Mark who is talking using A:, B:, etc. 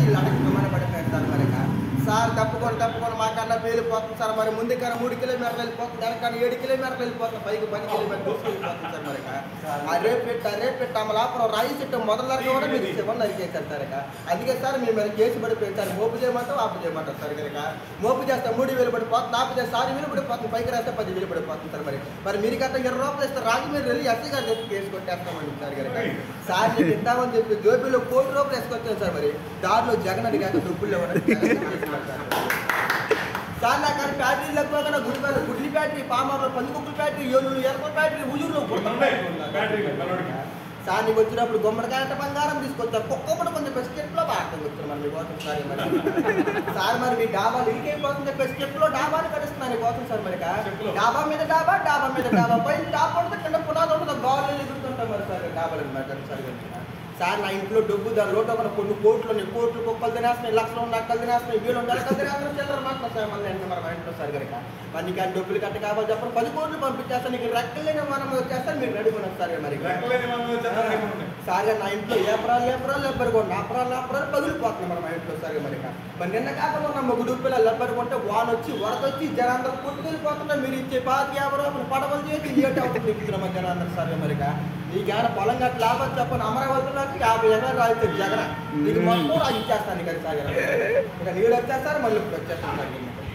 A: వీళ్ళు అడగమని పడిపోయారు సార్ మరి ఇక. సార్ తప్పుకొని తప్పుకొని మాకన్నా పేలిపోతుంది సార్ మరి ముందు కన్నా మూడు కిలోమీటర్లు వెళ్ళిపోతుంది వెనకన్నా ఏడు కిలోమీటర్లు వెళ్ళిపోతుంది పైకి పది కిలోమీటర్లు దూసుకెళ్ళిపోతుంది సార్ మరి ఇక. ఆ రేపు పెట్ట రేపు పెట్ట అమలాపురం రాయి చెట్టు మొదలు వరకు కూడా మీరు శివన్ నరికేశారు సార్ ఇక అందుకే సార్ మీ మీద కేసు పడిపోయింది సార్ మోపు చేయమంటాం ఆపు చేయమంటారు సార్ కనుక మోపు చేస్తే మూడు వేలు పడిపోతుంది ఆపు చేస్తే ఆరు వేలు పడిపోతుంది పైకి రాస్తే పది వేలు పడిపోతుంది సార్ మరి మరి మీరు గట్ట ఇరవై రూపాయలు ఇస్తే రాజు మీరు వెళ్ళి ఎస్సీ గారు చెప్పి కేసు కొట్టేస్తామండి సార్ కనుక సార్ నీకు ఇద్దామని చెప్పి జోబీలో కోటి రూపాయలు వేసుకొచ్చాను సార్ మరి దారిలో జగన్ అడిగాక డబ్బులు ఇవ్వడం సార్ నాకు కానీ ఫ్యాక్టరీ లేకపోతే గుడి మీద గుడ్లి ఫ్యాక్టరీ పామర్లో పందికొక్కుల ఫ్యాక్టరీ ఏలూరు ఎర్ర ఫ్యాక్టరీ ఉజూరులో సార్ నీకు వచ్చినప్పుడు గుమ్మడికాయ అంటే బంగారం తీసుకొచ్చారు కుక్కప్పుడు కొంచెం బిస్కెట్లో బాగా వచ్చారు మరి మీకోసం సార్ మరి సార్ మరి మీ డాబాలు ఇంకైపోతుంది బిస్కెట్లో డాబాలు కడుస్తున్నాను మీకోసం సార్ మరి డాబా మీద డాబా డాబా మీద డాబా పైన డాబా ఉంటుంది కింద పునాది ఉంటుంది గాలు ఎదుగుతుంటాం మరి సార్ డాబాలు అనమాట సార్ సార్ నా ఇంట్లో డబ్బు దాని లోటు ఒక కొన్ని కోట్లు ఉన్నాయి కోట్లు కుక్కలు తినేస్తున్నాయి లక్షలు ఉన్న అక్కలు తినేస్తున్నాయి వీళ్ళు ఉండాలి అక్కలు తినేస్తున్నాయి చిల్లర మాత్రం సార్ మళ్ళీ ఎంత మరి మా ఇంట్లో సార్ కనుక మరి నీకు ఆ డబ్బులు కట్ట కావాలి చెప్పండి పది కోట్లు పంపించేస్తాను నీకు రెక్కలేని మనం వచ్చేస్తాను మీరు రెడీ కొన్నారు సార్ మరి సార్ నా ఇంట్లో ఏపరాలు ఏపరాలు లెబ్బర్ కొండ అపరాలు అపరాలు పగిలిపోతున్నాయి మరి మా ఇంట్లో సరిగా మరి మరి నిన్న కాకుండా నా మొగుడు పిల్లలు లెబ్బర్ కొంటే వాన వచ్చి వరద వచ్చి జనాందరూ కొట్టుకెళ్ళిపోతున్నా మీరు ఇచ్చే పాతి యాభై రూపాయలు పడవలు చేసి లేట్ అవుతుంది ఇప్పుడు మా జనాందరూ సరిగా మరిగా నీకేమైనా పొలం గట్ల లాభం చెప్పని అమరావతిలోకి యాభై ఎకరాలు రాయితే జగన్ నీకు మొత్తం రాజు ఇచ్చేస్తాను ఇక్కడ సాగర్ ఇక నీళ్ళు వచ్చేస్తారు మళ్ళీ ఇప్పుడు వచ్చేస్తాను సార్